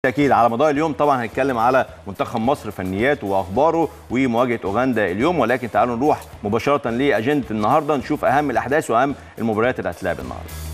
اكيد على مدار اليوم طبعا هنتكلم على منتخب مصر فنياته واخباره ومواجهه اوغندا اليوم ولكن تعالوا نروح مباشره لاجنده النهارده نشوف اهم الاحداث واهم المباريات اللي هتلعب النهارده